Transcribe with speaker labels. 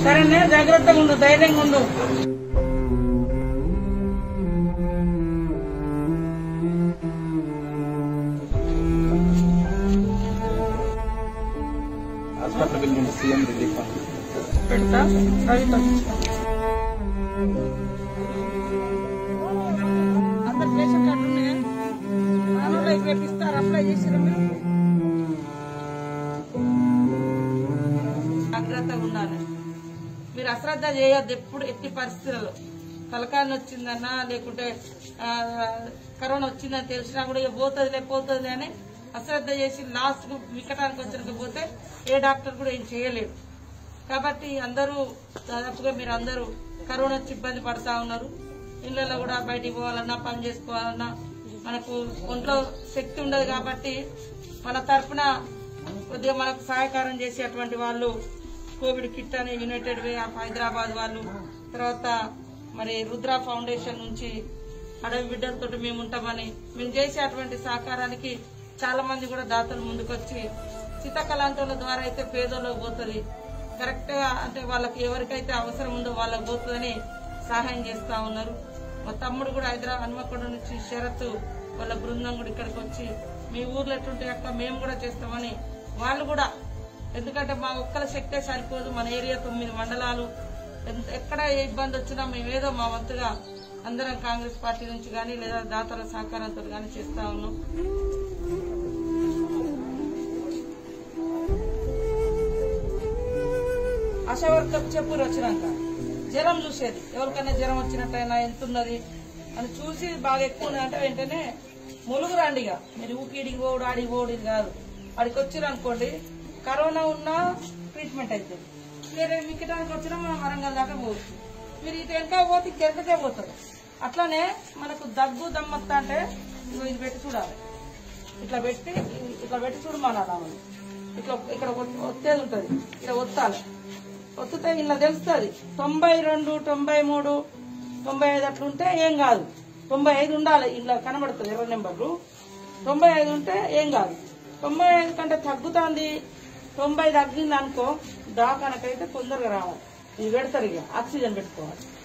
Speaker 1: సరేనే జాగ్రత్తగా ఉండు ధైర్యంగా ఉండు
Speaker 2: హాస్పిటల్ బిల్ నుండి సీఎం రిలీఫ్ ఫండ్
Speaker 1: పెడతా కవిత అందరు రేషన్ కార్డు ఉన్నాయా ఆన్లైన్ రేపు ఇస్తారు అప్లై చేసిరా మీరు జాగ్రత్తగా ఉండాలి మీరు అశ్రద్ధ చేయొద్దు ఎప్పుడు ఎట్టి పరిస్థితులలో తలకాయలు వచ్చిందన్నా లేకుంటే ఆ, కరోనా వచ్చిందని తెలిసినా కూడా ఇక పోతుంది పోతుంది అని అశ్రద్ధ చేసి లాస్ట్ వికటానికి వచ్చినట్టు పోతే ఏ డాక్టర్ కూడా ఏం చేయలేడు కాబట్టి అందరూ దాదాపుగా మీరు అందరూ కరోనా వచ్చి ఇబ్బంది పడతా ఉన్నారు ఇళ్లలో కూడా బయటికి పోవాలన్నా పని చేసుకోవాలన్నా మనకు ఒంట్లో శక్తి ఉండదు కాబట్టి మన తరపున కొద్దిగా మనకు సహాయకారం చేసేటువంటి వాళ్ళు కోవిడ్ కిట్ అనే యునైటెడ్ వే ఆఫ్ హైదరాబాద్ వాళ్ళు తర్వాత మరి రుద్ర ఫౌండేషన్ నుంచి అడవి బిడ్డలతో మేము ఉంటామని మేము చేసేటువంటి సహకారానికి చాలా మంది కూడా దాతలు ముందుకొచ్చి సీతాకళాంతోల ద్వారా అయితే పేదోళ్ళకి పోతుంది కరెక్ట్ గా అంటే వాళ్ళకి ఎవరికైతే అవసరం ఉందో వాళ్ళకి పోతుందని సహాయం చేస్తా ఉన్నారు మా తమ్ముడు కూడా హైదరాబాద్ హనుమకొండ నుంచి షరతు వాళ్ళ బృందం కూడా ఇక్కడికి వచ్చి మీ ఊర్లో ఎట్లుంటే అక్క మేము కూడా చేస్తామని వాళ్ళు కూడా ఎందుకంటే మా ఒక్కల శక్తే సరిపోదు మన ఏరియా తొమ్మిది మండలాలు ఎంత- ఎక్కడ ఏ ఇబ్బంది వచ్చినా మేమేదో మా వంతుగా అందరం కాంగ్రెస్ పార్టీ నుంచి కానీ లేదా దాతల సహకారంతో కానీ చేస్తా ఉన్నాం ఆశా వర్కర్ చెప్పురు వచ్చినాక జ్వరం చూసేది ఎవరికైనా జ్వరం వచ్చినట్టయినా ఎంత ఉన్నది అని చూసి బాగా ఎక్కువ ఉన్నది అంటే వెంటనే ములుగు రండి ఇక మీరు ఊకిడికి పోడు ఆడికి పోడు ఇది కాదు ఆడికి వచ్చిరు అనుకోండి కరోనా ఉన్నా ట్రీట్మెంట్ అవుతుంది మీరు మిక్కడానికి వచ్చినా మనం వరంగల్ దాకా పోవచ్చు మీరు ఇటు వెనక పోతే ఇంకెంతకే పోతారు అట్లానే మనకు దగ్గు దమ్మత్త అంటే ఇగో ఇది పెట్టి చూడాలి ఇట్లా పెట్టి ఇట్లా పెట్టి చూడమన్నాడు ఆమెను ఇట్లా ఇక్కడ ఒత్- ఒత్తేది ఉంటది ఇక్కడ ఒత్తాలి ఒత్తితే ఇలా తెలుస్తుంది తొంభై రెండు తొంభై మూడు తొంభై ఐదు అట్లుంటే ఏం కాదు తొంభై ఐదు ఉండాలి ఇలా కనబడుతుంది ఎర్ర నెంబర్లు తొంభై ఐదు ఉంటే ఏం కాదు తొంభై ఐదు కంటే తగ్గుతుంది తొంభై తగ్గింది అనుకో దాకానకైతే తొందరగా రావాలి ఇది పెడతారు ఇక ఆక్సిజన్ పెట్టుకోవాలి